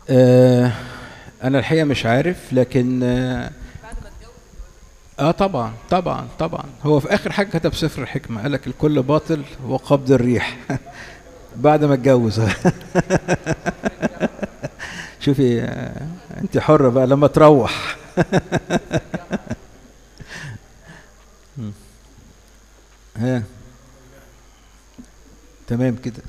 آه انا الحقيقه مش عارف لكن اه, آه طبعا طبعا طبعا هو في اخر حاجه كتب سفر الحكمه قال لك الكل باطل وقبض الريح بعد ما اتجوز شوفي آه انت حره بقى لما تروح ها تمام كده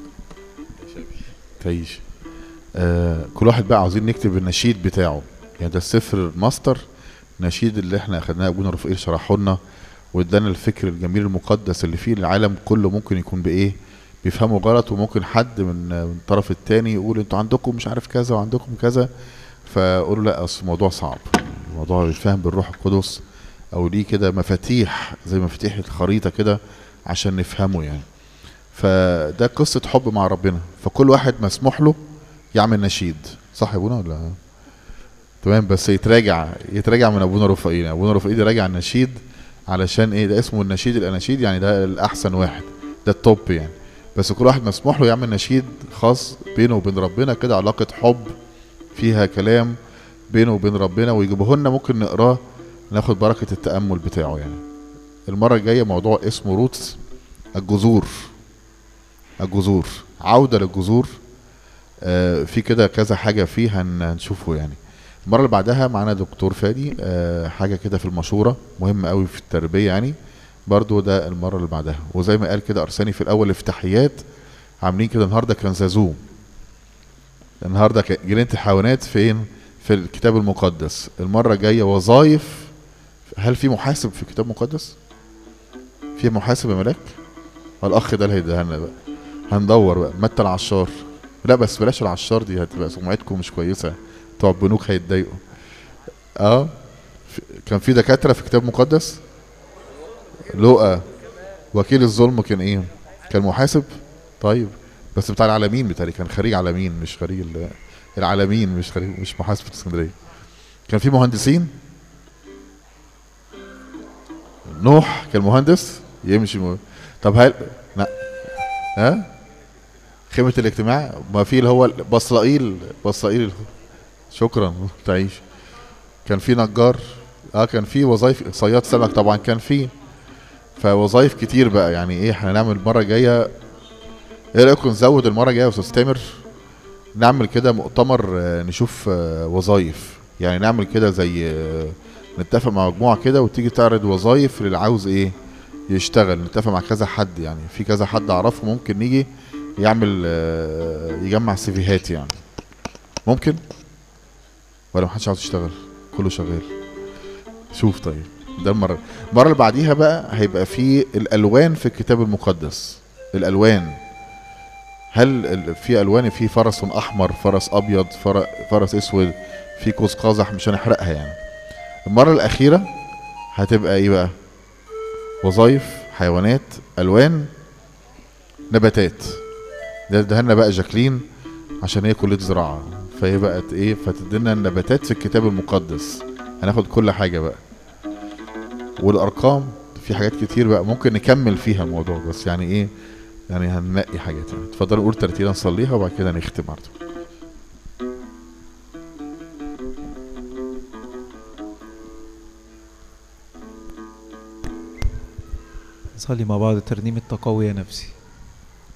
تعيش آه كل واحد بقى عاوزين نكتب النشيد بتاعه يعني ده السفر الماستر نشيد اللي احنا اخدناه ابونا رفائيل شرحه لنا وادانا الفكر الجميل المقدس اللي فيه العالم كله ممكن يكون بايه بيفهموا غلط وممكن حد من من الطرف التاني يقول انتوا عندكم مش عارف كذا وعندكم كذا فقولوا لا اصل الموضوع صعب الموضوع بيتفهم بالروح القدس او ليه كده مفاتيح زي مفاتيح الخريطه كده عشان نفهمه يعني فده قصه حب مع ربنا فكل واحد مسموح له يعمل نشيد صح يا ابونا ولا تمام بس يتراجع يتراجع من ابونا رفائيل ابونا رفائيل يراجع النشيد علشان ايه ده اسمه النشيد الاناشيد يعني ده الاحسن واحد ده التوب يعني بس كل واحد مسموح له يعمل نشيد خاص بينه وبين ربنا كده علاقه حب فيها كلام بينه وبين ربنا ويجيبه لنا ممكن نقراه ناخد بركه التامل بتاعه يعني المره الجايه موضوع اسمه روتس الجذور الجذور عوده للجذور آه في كده كذا حاجه فيه هن- هنشوفه يعني المره اللي بعدها معانا دكتور فادي آه حاجه كده في المشوره مهمه قوي في التربيه يعني برضو ده المره اللي بعدها وزي ما قال كده ارساني في الاول افتتاحيات عاملين كده النهارده كان زازو النهارده ك- جنينه الحيوانات فين في الكتاب المقدس المره الجايه وظائف هل في محاسب في الكتاب المقدس في محاسب يا ملاك الاخ ده اللي هيديها لنا بقى هندور بقى متى العشار لا بس بلاش العشار دي هتبقى سمعتكم مش كويسه بتوع البنوك هيتضايقوا اه في- كان في دكاتره في كتاب مقدس لقى وكيل الظلم كان ايه كان محاسب طيب بس بتاع العالمين بتاعي كان خريج عالمين مش خريج ال- العالمين مش خريج مش محاسبه اسكندريه كان في مهندسين نوح كان مهندس يمشي م... طب هل لا ها خيمة الاجتماع ما في اللي هو بصرائيل بصرائيل شكرا تعيش كان في نجار اه كان في وظايف صياد سمك طبعا كان في فوظايف كتير بقى يعني ايه احنا نعمل المره الجايه ايه رايكم نزود المره الجايه يا استاذ تامر نعمل كده مؤتمر آه، نشوف آه، وظايف يعني نعمل كده زي آه، نتفق مع مجموعه كده وتيجي تعرض وظايف للي عاوز ايه يشتغل نتفق مع كذا حد يعني في كذا حد اعرفه ممكن نيجي يعمل آه، يجمع سيفيهات يعني ممكن ولا محدش عاوز يشتغل كله شغال شوف طيب ده المره المره اللي بعديها بقى هيبقى في الالوان في الكتاب المقدس الالوان هل ال- في الوان في فرس احمر فرس ابيض فر- فرس اسود في قوس قزح مش هنحرقها يعني المره الاخيره هتبقى ايه بقى وظايف حيوانات الوان نباتات ده ادهنا بقى جاكلين عشان هي كليه زراعه فهي بقت ايه فتدينا النباتات في الكتاب المقدس هناخد كل حاجه بقى والارقام في حاجات كتير بقى ممكن نكمل فيها الموضوع بس يعني ايه يعني هننقي حاجات يعني اتفضلوا نقول ترتيلا نصليها وبعد كده نختم برضه نصلي مع بعض ترنيمة تقوي يا نفسي